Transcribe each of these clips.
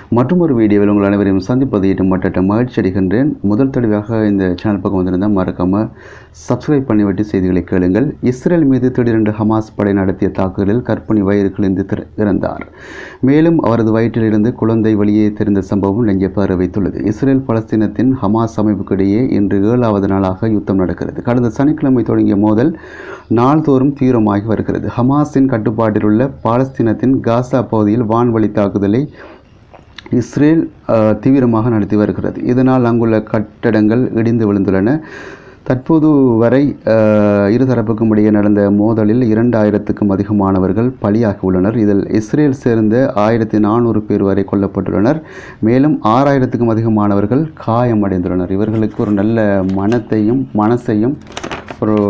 மற்றும் ஒரு வீடியோவில் உங்கள் அனைவரையும் சந்திப்பது இட்டும் மட்ட மகிழ்ச்சி அடைகின்றேன் முதல் தடவையாக இந்த சேனல் பக்கம் வந்திருந்தால் மறக்காமல் சப்ஸ்கிரைப் பண்ணிவிட்டு செய்திகளை கேளுங்கள் இஸ்ரேல் மீது திடீரென்று ஹமாஸ் படை நடத்திய தாக்குதலில் கற்பனை வயிறு கிழிந்து திற- இறந்தார் மேலும் அவரது வயிற்றிலிருந்து குழந்தை வெளியே தெரிந்த சம்பவம் நெஞ்சை பதற வைத்துள்ளது இஸ்ரேல் பலஸ்தீனத்தின் ஹமாஸ் அமைப்புக்கு இடையே இன்று ஏழாவது நாளாக யுத்தம் நடக்கிறது கடந்த சனிக்கிழமை தொடங்கிய மோதல் நாள்தோறும் தீவிரமாகி வருகிறது ஹமாஸின் கட்டுப்பாட்டில் உள்ள பாலஸ்தீனத்தின் காசா பகுதியில் வான்வழி தாக்குதலை இஸ்ரேல் அஹ், தீவிரமாக நடத்தி வருகிறது இதனால் அங்குள்ள கட்டடங்கள் இடிந்து விழுந்துள்ளன தற்போது வரை அஹ், இருதரப்புக்கும் இடையே நடந்த மோதலில் இரண்டாயிரத்துக்கும் அதிகமானவர்கள் பலியாகி உள்ளனர் இதில் இஸ்ரேல் சேர்ந்த ஆயிரத்தி நானூறு பேர் வரை கொல்லப்பட்டுள்ளனர் மேலும் ஆறாயிரத்துக்கும் அதிகமானவர்கள் காயமடைந்துள்ளனர் இவர்களுக்கு ஒரு நல்ல மனத்தையும் மனசையும் ஒரு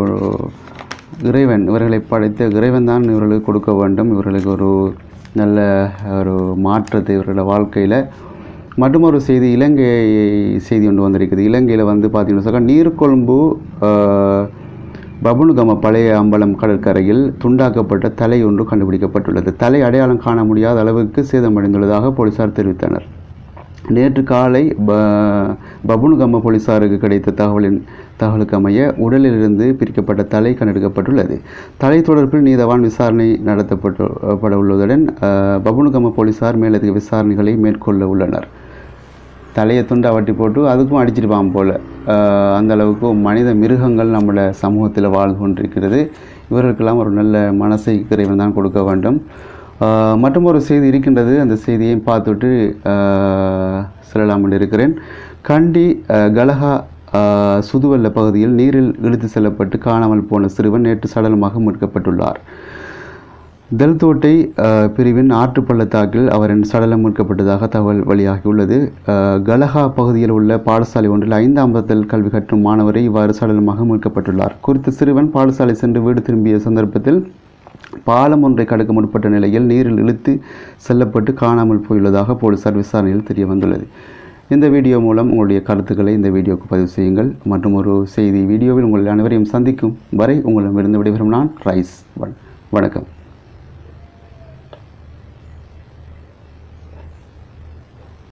இறைவன் இவர்களை படைத்த இறைவன் தான் இவர்களுக்கு கொடுக்க வேண்டும் இவர்களுக்கு ஒரு நல்ல ஒரு மாற்றத்தை இவர்களோட வாழ்க்கையில் மற்றும் ஒரு செய்தி இலங்கை செய்தி ஒன்று வந்திருக்குது இலங்கையில் வந்து பார்த்தீங்கன்னு சொன்னால் நீர்கொழும்பு ஆஹ், பபுனுகம பழைய அம்பலம் கடற்கரையில் துண்டாக்கப்பட்ட தலை ஒன்று கண்டுபிடிக்கப்பட்டுள்ளது தலை அடையாளம் காண முடியாத அளவுக்கு சேதமடைந்துள்ளதாக போலீசார் தெரிவித்தனர் நேற்று காலை ப பபுனுகம்ம போலீசாருக்கு கிடைத்த தகவலின் தகவலுக்கு அமைய உடலிலிருந்து பிரிக்கப்பட்ட தலை கண்டெடுக்கப்பட்டுள்ளது தலை தொடர்பில் நீதவான் விசாரணை நடத்தப்பட்டு பட உள்ளதுடன் அஹ், பபுனுகம்ம போலீசார் மேலதிக விசாரணைகளை மேற்கொள்ள உள்ளனர் தலையை துண்டா வட்டி போட்டு அதுக்கும் அடிச்சிருப்பான் போல் அந்த அளவுக்கு மனித மிருகங்கள் நம்மளோட சமூகத்தில் வாழ்ந்து கொண்டிருக்கிறது இவர்களுக்கெல்லாம் ஒரு நல்ல மனசை இறைவன் தான் கொடுக்க வேண்டும் ஆஹ் மற்றும் ஒரு செய்தி இருக்கின்றது அந்த செய்தியை பார்த்துட்டு ஆஹ் செல்லலாம் என்று இருக்கிறேன் கண்டி ஆஹ் கலஹா ஆஹ் சுதுவல்ல பகுதியில் நீரில் இழுத்து செல்லப்பட்டு காணாமல் போன சிறுவன் நேற்று சடலமாக மீட்கப்பட்டுள்ளார் தெல்தோட்டை அஹ், பிரிவின் ஆற்று பள்ளத்தாக்கில் அவரின் சடலம் மீட்கப்பட்டதாக தகவல் வெளியாகியுள்ளது அஹ், கலஹா பகுதியில் உள்ள பாடசாலை ஒன்றில் ஐந்தாம் வகுப்பில் கல்வி கற்றும் மாணவரை இவ்வாறு சடலமாக மீட்கப்பட்டுள்ளார் குறித்த சிறுவன் பாடசாலை சென்று வீடு திரும்பிய சந்தர்ப்பத்தில் பாலம் ஒன்றை கடக்க முற்பட்ட நிலையில் நீரில் இழுத்து செல்லப்பட்டு காணாமல் போயுள்ளதாக போலீசார் விசாரணையில் தெரிய வந்துள்ளது இந்த வீடியோ மூலம் உங்களுடைய கருத்துக்களை இந்த வீடியோவுக்கு பதிவு செய்யுங்கள் மற்றும் ஒரு செய்தி வீடியோவில் உங்கள் அனைவரையும் சந்திக்கும் வரை உங்களிடமிருந்து விடைபெறும் நான் ரைஸ் வணக்கம்